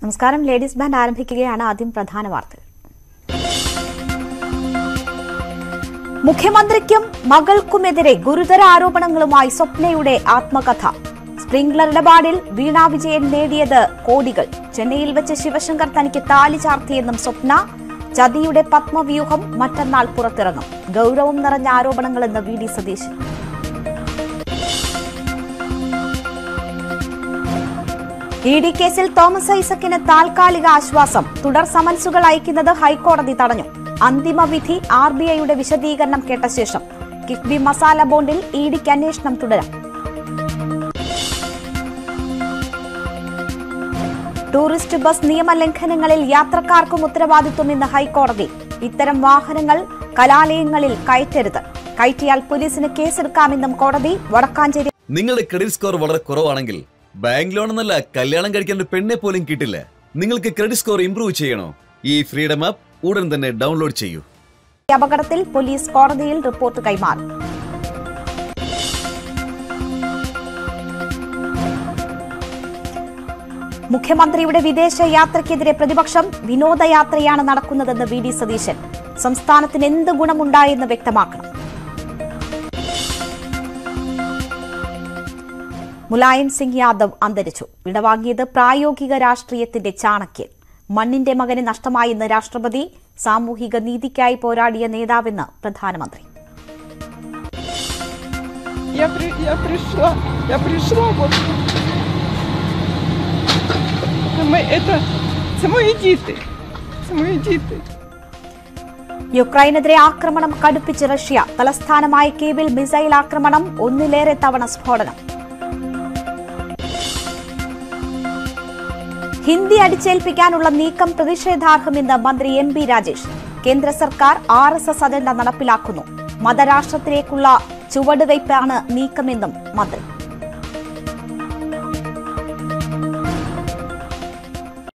നമസ്കാരം ladies band ആരംഭിക്കുകയാണ് ആദ്യം പ്രധാന വാർത്തകൾ മുഖ്യമന്ത്രിക്കും മകൾക്കുമെതിരെ ഗുരുതര ആരോപണങ്ങളുമായി സ്വപ്നയുടെ ആത്മകഥ സ്പ്രിംഗ്ലർ ഇടപാടിൽ വീണ വിജയൻ നേടിയത് കോടികൾ ചെന്നൈയിൽ വെച്ച് ശിവശങ്കർ തനിക്ക് താലി ചാർത്തിയെന്നും സ്വപ്ന ചതിയുടെ പത്മവ്യൂഹം മറ്റന്നാൾ പുറത്തിറങ്ങും ഗൌരവം നിറഞ്ഞ ആരോപണങ്ങളെന്ന് V D Satheesan E D കേസിൽ തോമസ് ഐസക്കിന് താൽക്കാലിക ആശ്വാസം തുടർ സമൻസുകൾ അയക്കുന്നത് ഹൈക്കോടതി തടഞ്ഞു അന്തിമ വിധി ആർ ബി ഐയുടെ വിശദീകരണം കേട്ട ശേഷം കിഫ്ബി മസാല ബോണ്ടിൽ ഇ ഡിക്ക് അന്വേഷണം തുടരാം ടൂറിസ്റ്റ് ബസ് നിയമലംഘനങ്ങളിൽ യാത്രക്കാർക്കും ഉത്തരവാദിത്വമെന്ന് ഹൈക്കോടതി ഇത്തരം വാഹനങ്ങൾ കലാലയങ്ങളിൽ കയറ്റരുത് കയറ്റിയാൽ പോലീസിന് കേസെടുക്കാമെന്നും കോടതി വടക്കാഞ്ചേരി നിങ്ങളുടെ ക്രെഡിറ്റ് സ്കോർ വളരെ കുറവാണെങ്കിൽ ബാങ്ക് ലോൺ എന്നല്ല കല്യാണം കഴിക്കാൻ ഒരു പെണ്ണെ പോലും കിട്ടില്ല നിങ്ങൾക്ക് ക്രെഡിറ്റ് സ്കോർ ഇംപ്രൂവ് ചെയ്യണോ ഈ ഫ്രീഡം ആപ്പ് ഉടൻ തന്നെ ഡൗൺലോഡ് ചെയ്യൂ അപകടത്തിൽ പോലീസ് കോടതിയിൽ റിപ്പോർട്ട് കൈമാറി മുഖ്യമന്ത്രിയുടെ വിദേശ യാത്രയ്ക്കെതിരെ പ്രതിപക്ഷം വിനോദയാത്രയാണ് നടക്കുന്നതെന്ന് വി ഡി സതീശൻ സംസ്ഥാനത്തിന് എന്ത് ഗുണമുണ്ടായെന്ന് വ്യക്തമാക്കണം മുലായം സിംഗ് യാദവ് അന്തരിച്ചു വിടവാങ്ങിയത് പ്രായോഗിക രാഷ്ട്രീയത്തിന്റെ ചാണക്യൻ മണ്ണിന്റെ മകന് നഷ്ടമായെന്ന് രാഷ്ട്രപതി സാമൂഹിക നീതിക്കായി പോരാടിയ നേതാവെന്ന് പ്രധാനമന്ത്രി Я, при, я пришла, я пришла вот. Это, мы, это, это мои діти. Це мої діти. യുക്രൈനെതിരെ ആക്രമണം കടുപ്പിച്ച് റഷ്യ തലസ്ഥാനമായ കീവിൽ മിസൈൽ ആക്രമണം ഒന്നിലേറെ തവണ സ്ഫോടനം ഹിന്ദി അടിച്ചേൽപ്പിക്കാനുള്ള നീക്കം പ്രതിഷേധാർഹമെന്ന് മന്ത്രി എം ബി രാജേഷ് കേന്ദ്ര സർക്കാർ ആർ എസ് എസ് അജണ്ട നടപ്പിലാക്കുന്നു മതരാഷ്ട്രത്തിലേക്കുള്ള ചുവടുവയ്പ്പാണ് നീക്കമെന്നും മന്ത്രി